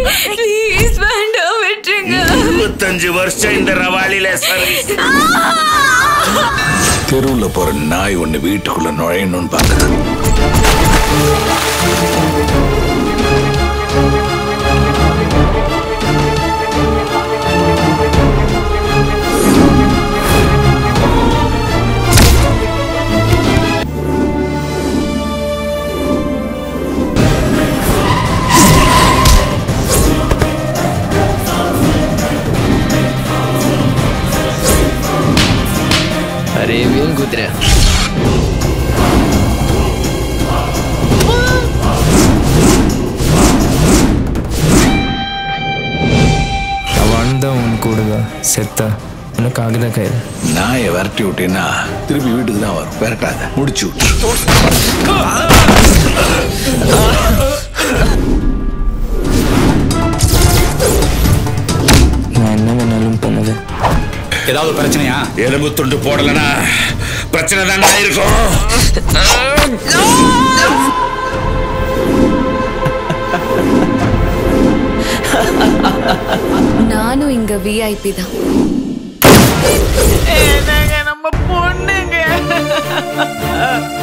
please வேண்டாம் விட்டுருங்க இருபத்தஞ்சு வருஷம் இந்த ரவாலில சர்வீஸ் தெருவுல போற நாய் ஒண்ணு வீட்டுக்குள்ள நுழையணும்னு பாக்குது अरेबियन कुत्र्या அவன் தான் உன் கூட செத்த உனக்கு ஆகுத கையில் நாயை விரட்டி விட்டீங்கன்னா திருப்பி வீட்டுக்கு தான் வரும் விரட்டாத முடிச்சு விட்டு நான் என்ன வேணாலும் பண்ணுவேன் ஏதாவது பிரச்சனையா எலும்பு துண்டு போடலனா பிரச்சனை தானே இருக்கும் நானும் இங்க விஐபி தான் என்னங்க நம்ம பொண்ணுங்க